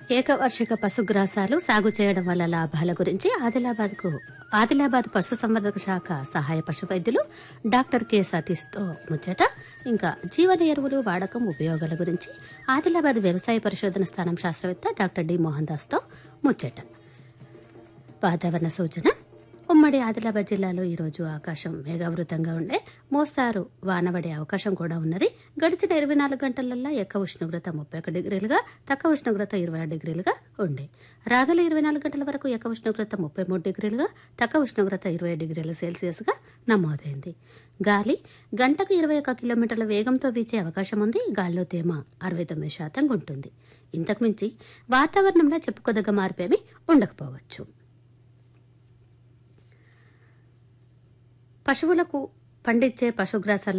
ఏకవార్షిక పశుగ్రాసాలు సాగు చేయడం వల్ల లాభాల గురించి ఆదిలాబాద్కు ఆదిలాబాద్ పశుసంవర్ధక శాఖ సహాయ పశు వైద్యులు డాక్టర్ కె సతీష్తో ముచ్చట ఇంకా జీవన ఎరువులు వాడకం ఉపయోగాల గురించి ఆదిలాబాద్ వ్యవసాయ పరిశోధన స్థానం శాస్త్రవేత్త డాక్టర్ డి మోహన్ దాస్తో ముచ్చట వాతావరణ సూచన ఉమ్మడి ఆదిలాబాద్ జిల్లాలో ఈరోజు ఆకాశం మేఘావృతంగా ఉండే మోస్తారు వానబడే అవకాశం కూడా ఉన్నది గడిచిన ఇరవై నాలుగు గంటలలో ఎక్కువ ఉష్ణోగ్రత ముప్పై ఒక డిగ్రీలుగా తక్కువ ఉష్ణోగ్రత ఇరవై ఆరు డిగ్రీలుగా ఉండే రాగల ఇరవై నాలుగు గంటల వరకు ఎక్కువ ఉష్ణోగ్రత ముప్పై మూడు డిగ్రీలుగా తక్కువ ఉష్ణోగ్రత ఇరవై డిగ్రీల సెల్సియస్గా నమోదైంది గాలి గంటకు ఇరవై ఒక కిలోమీటర్ల వేగంతో వీచే అవకాశం ఉంది గాల్లో తేమ అరవై తొమ్మిది శాతంగా ఉంటుంది ఇంతకు మించి వాతావరణంలో చెప్పుకోదగ్గ మార్పేమీ ఉండకపోవచ్చు పశువులకు పండించే పశుగ్రాసాల